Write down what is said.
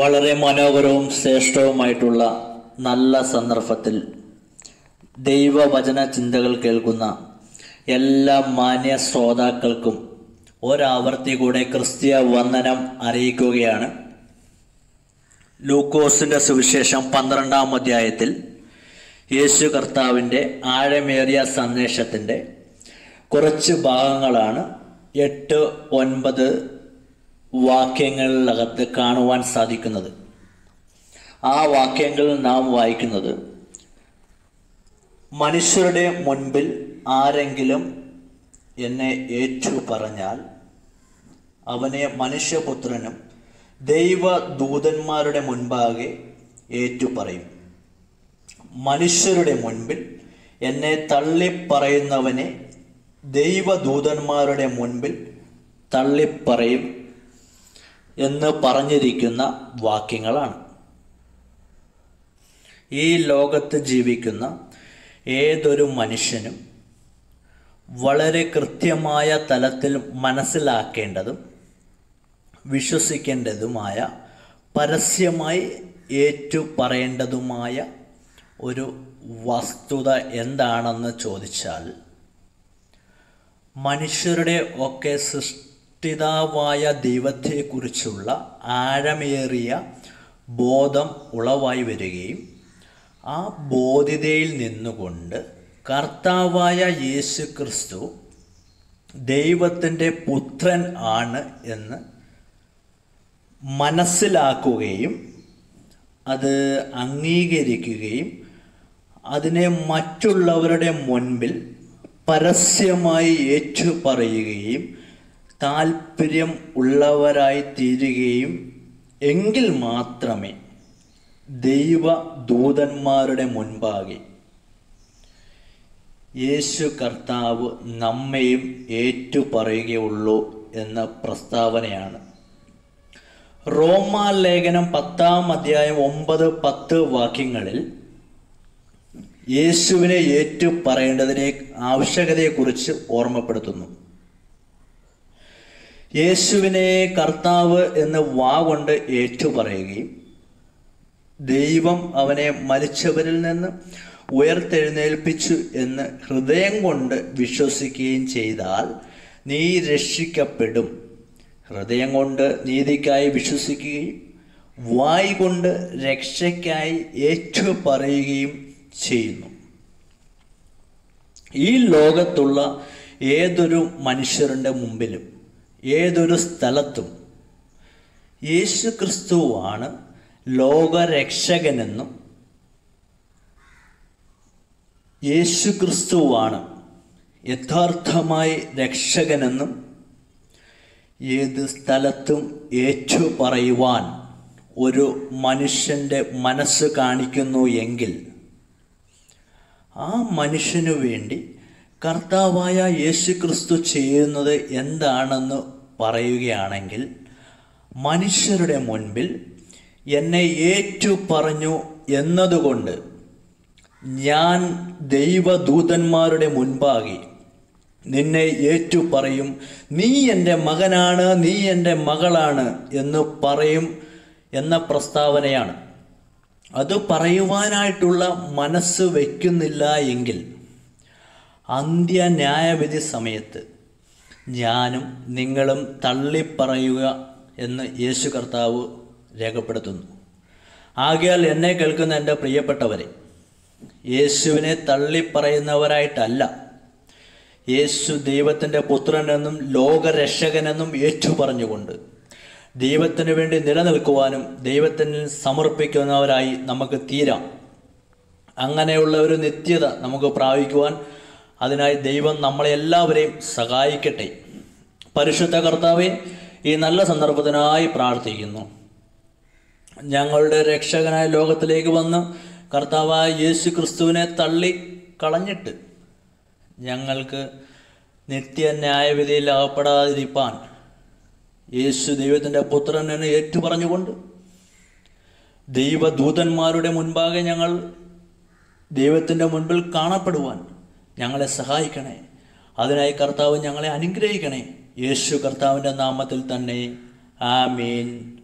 വളരെ മനോഹരവും ശ്രേഷ്ഠവുമായിട്ടുള്ള നല്ല സന്ദർഭത്തിൽ ദൈവവചന ചിന്തകൾ കേൾക്കുന്ന എല്ലാ മാന്യ ശ്രോതാക്കൾക്കും ഒരാവർത്തി കൂടെ ക്രിസ്തീയ വന്ദനം അറിയിക്കുകയാണ് ലൂക്കോസിന്റെ സുവിശേഷം പന്ത്രണ്ടാം അധ്യായത്തിൽ യേശു കർത്താവിൻ്റെ ആഴമേറിയ സന്ദേശത്തിൻ്റെ കുറച്ച് ഭാഗങ്ങളാണ് എട്ട് ഒൻപത് വാക്യങ്ങളിലകത്ത് കാണുവാൻ സാധിക്കുന്നത് ആ വാക്യങ്ങൾ നാം വായിക്കുന്നത് മനുഷ്യരുടെ മുൻപിൽ ആരെങ്കിലും എന്നെ ഏറ്റു പറഞ്ഞാൽ അവനെ മനുഷ്യപുത്രനും ദൈവദൂതന്മാരുടെ മുൻപാകെ ഏറ്റുപറയും മനുഷ്യരുടെ മുൻപിൽ എന്നെ തള്ളിപ്പറയുന്നവനെ ദൈവദൂതന്മാരുടെ മുൻപിൽ തള്ളിപ്പറയും എന്ന് പറഞ്ഞിരിക്കുന്ന വാക്യങ്ങളാണ് ഈ ലോകത്ത് ജീവിക്കുന്ന ഏതൊരു മനുഷ്യനും വളരെ കൃത്യമായ തലത്തിൽ മനസ്സിലാക്കേണ്ടതും വിശ്വസിക്കേണ്ടതുമായ പരസ്യമായി ഏറ്റു പറയേണ്ടതുമായ ഒരു വസ്തുത എന്താണെന്ന് ചോദിച്ചാൽ മനുഷ്യരുടെ ഒക്കെ സൃഷ്ടിതാവായ ദൈവത്തെക്കുറിച്ചുള്ള ആഴമേറിയ ബോധം ഉളവായി വരികയും ആ ബോധിതയിൽ നിന്നുകൊണ്ട് കർത്താവായ യേശു ക്രിസ്തു ദൈവത്തിൻ്റെ പുത്രൻ ആണ് എന്ന് മനസ്സിലാക്കുകയും അത് അംഗീകരിക്കുകയും അതിനെ മറ്റുള്ളവരുടെ മുൻപിൽ പരസ്യമായി ഏറ്റുപറയുകയും താല്പര്യം ഉള്ളവരായി തീരുകയും എങ്കിൽ മാത്രമേ ദൈവ ദൂതന്മാരുടെ മുൻപാകെ യേശു കർത്താവ് നമ്മയും ഏറ്റുപറയുകയുള്ളൂ എന്ന പ്രസ്താവനയാണ് റോമാ ലേഖനം പത്താം അധ്യായം ഒമ്പത് പത്ത് വാക്യങ്ങളിൽ യേശുവിനെ ഏറ്റു പറയേണ്ടതിനെ ആവശ്യകതയെക്കുറിച്ച് ഓർമ്മപ്പെടുത്തുന്നു യേശുവിനെ കർത്താവ് എന്ന് വാ കൊണ്ട് ഏറ്റുപറയുകയും ദൈവം അവനെ മരിച്ചവരിൽ നിന്ന് ഉയർത്തെഴുന്നേൽപ്പിച്ചു എന്ന് ഹൃദയം കൊണ്ട് വിശ്വസിക്കുകയും ചെയ്താൽ നീ രക്ഷിക്കപ്പെടും ഹൃദയം കൊണ്ട് നീതിക്കായി വിശ്വസിക്കുകയും വായ് കൊണ്ട് രക്ഷയ്ക്കായി ഏറ്റു പറയുകയും ചെയ്യുന്നു ഈ ലോകത്തുള്ള ഏതൊരു മനുഷ്യരുടെ മുമ്പിലും ഏതൊരു സ്ഥലത്തും യേശു ക്രിസ്തുവാണ് ലോകരക്ഷകനെന്നും യേശു ക്രിസ്തുവാണ് യഥാർത്ഥമായി രക്ഷകനെന്നും ഏത് സ്ഥലത്തും ഏറ്റു പറയുവാൻ ഒരു മനുഷ്യൻ്റെ മനസ്സ് കാണിക്കുന്നു എങ്കിൽ ആ മനുഷ്യനു വേണ്ടി കർത്താവായ യേശു ക്രിസ്തു ചെയ്യുന്നത് എന്താണെന്ന് പറയുകയാണെങ്കിൽ മനുഷ്യരുടെ മുൻപിൽ എന്നെ ഏറ്റു പറഞ്ഞു എന്നതുകൊണ്ട് ഞാൻ ദൈവദൂതന്മാരുടെ മുൻപാകെ നിന്നെ ഏറ്റു പറയും നീ എൻ്റെ മകനാണ് നീ എൻ്റെ മകളാണ് എന്ന് പറയും എന്ന പ്രസ്താവനയാണ് അത് പറയുവാനായിട്ടുള്ള മനസ്സ് വയ്ക്കുന്നില്ല എങ്കിൽ അന്ത്യ ന്യായവിധി സമയത്ത് ഞാനും നിങ്ങളും തള്ളിപ്പറയുക എന്ന് യേശു കർത്താവ് രേഖപ്പെടുത്തുന്നു ആകയാൽ എന്നെ കേൾക്കുന്ന എൻ്റെ പ്രിയപ്പെട്ടവരെ യേശുവിനെ തള്ളിപ്പറയുന്നവരായിട്ടല്ല യേശു ദൈവത്തിൻ്റെ പുത്രനെന്നും ലോകരക്ഷകനെന്നും ഏറ്റുപറഞ്ഞുകൊണ്ട് ദൈവത്തിന് വേണ്ടി നിലനിൽക്കുവാനും ദൈവത്തിന് സമർപ്പിക്കുന്നവരായി നമുക്ക് തീരാം അങ്ങനെയുള്ള ഒരു നിത്യത നമുക്ക് പ്രാപിക്കുവാൻ അതിനായി ദൈവം നമ്മളെ എല്ലാവരെയും സഹായിക്കട്ടെ പരിശുദ്ധ കർത്താവെ ഈ നല്ല സന്ദർഭത്തിനായി പ്രാർത്ഥിക്കുന്നു ഞങ്ങളുടെ രക്ഷകനായ ലോകത്തിലേക്ക് വന്ന് കർത്താവായ യേശു ക്രിസ്തുവിനെ തള്ളി കളഞ്ഞിട്ട് ഞങ്ങൾക്ക് നിത്യ ന്യായവിധിയിൽ അകപ്പെടാതിരിപ്പാൻ യേശു ദൈവത്തിൻ്റെ പുത്രനെ ഏറ്റുപറഞ്ഞുകൊണ്ട് ദൈവദൂതന്മാരുടെ മുൻപാകെ ഞങ്ങൾ ദൈവത്തിൻ്റെ മുൻപിൽ കാണപ്പെടുവാൻ ഞങ്ങളെ സഹായിക്കണേ അതിനായി കർത്താവ് ഞങ്ങളെ അനുഗ്രഹിക്കണേ യേശു കർത്താവിൻ്റെ നാമത്തിൽ തന്നെ ആമീൻ